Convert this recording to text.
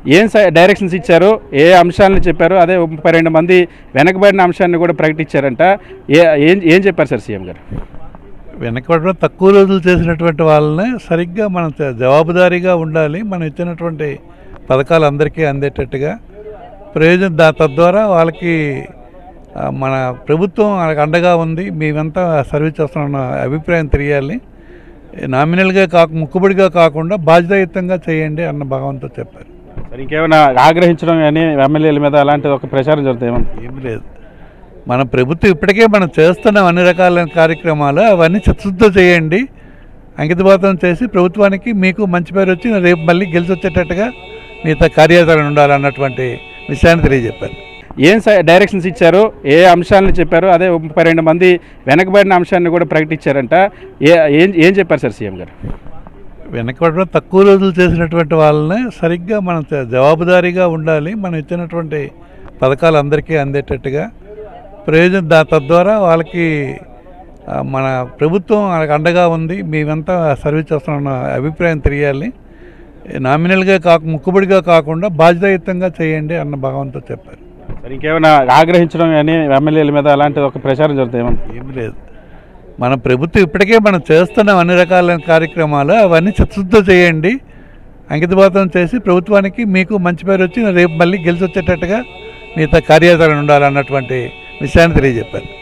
ఏం సై- డైరెక్షన్స్ ఇచ్చారు ఏ అంశాలను చెప్పారు అదే ముప్పై రెండు మంది వెనకబడిన అంశాన్ని కూడా ప్రకటించారంట ఏ ఏం ఏం చెప్పారు సార్ సీఎం గారు వెనకబడడం తక్కువ రోజులు చేసినటువంటి వాళ్ళని సరిగ్గా మనం చ- జవాబుదారీగా ఉండాలి మనం ఇచ్చినటువంటి పథకాలు అందరికీ అందేటట్టుగా ప్రయోజనం దా తద్వారా వాళ్ళకి ఆ, మన ప్రభుత్వం వాళ్ళకి అండగా ఉంది మేమంతా సర్వీస్ చేస్తున్న అభిప్రాయం తెలియాలి నామినల్గా కాక ముక్కుబడిగా కాకుండా బాధ్యతాయుతంగా చేయండి అన్న భావంతో చెప్పారు సార్ ఇంకేమైనా ఆగ్రహించడం కానీ ఎమ్మెల్యేల మీద అలాంటిది ఒక ప్రచారం జరుగుతుంది ఏమన్నా ఏం లేదు మన ప్రభుత్వం ఇప్పటికే మనం చేస్తున్నాం అన్ని రకాలైన కార్యక్రమాలు అవన్నీ చిత్తశుద్ధితో చేయండి అంకితభాతం చేసి ప్రభుత్వానికి మీకు మంచి పేరు వచ్చి రేపు మళ్ళీ గెలిచి వచ్చేటట్టుగా మిగతా కార్యాచరణ ఉండాలన్నటువంటి విషయాన్ని తెలియజెప్పారు ఏం సై- డైరెక్షన్స్ ఇచ్చారు ఏ అంశాలను చెప్పారు అదే ముప్పై రెండు మంది వెనకబడిన అంశాన్ని కూడా ప్రకటించారంట ఏ ఏం ఏం చెప్పారు సార్ సీఎం గారు వెనకబడడం తక్కువ రోజులు చేసినటువంటి వాళ్ళని సరిగ్గా మనం చ- జవాబుదారీగా ఉండాలి మనం ఇచ్చినటువంటి పథకాలు అందరికీ అందేటట్టుగా ప్రయోజనం దా తద్వారా వాళ్ళకి ఆ, మన ప్రభుత్వం వాళ్ళకి అండగా ఉంది మేమంతా సర్వీస్ చేస్తున్న అభిప్రాయం తెలియాలి నామినల్గా కాక ముక్కుబడిగా కాకుండా బాధ్యతాయుతంగా చేయండి అన్న భావంతో చెప్పారు సార్ ఇంకేమైనా ఆగ్రహించడం కానీ ఎమ్మెల్యేల మీద అలాంటిది ఒక ప్రచారం జరుగుతుంది ఏమన్నా ఏం లేదు మన ప్రభుత్వం ఇప్పటికే మనం చేస్తున్నాం అన్ని రకాలైన కార్యక్రమాలు అవన్నీ చిత్తశుద్ధితో చేయండి అంకితభాతం చేసి ప్రభుత్వానికి మీకు మంచి పేరు వచ్చి రేపు మళ్ళీ గెలిచి వచ్చేటట్టుగా మిగతా కార్యాచరణ ఉండాలన్నటువంటి విషయాన్ని తెలియజెప్పారు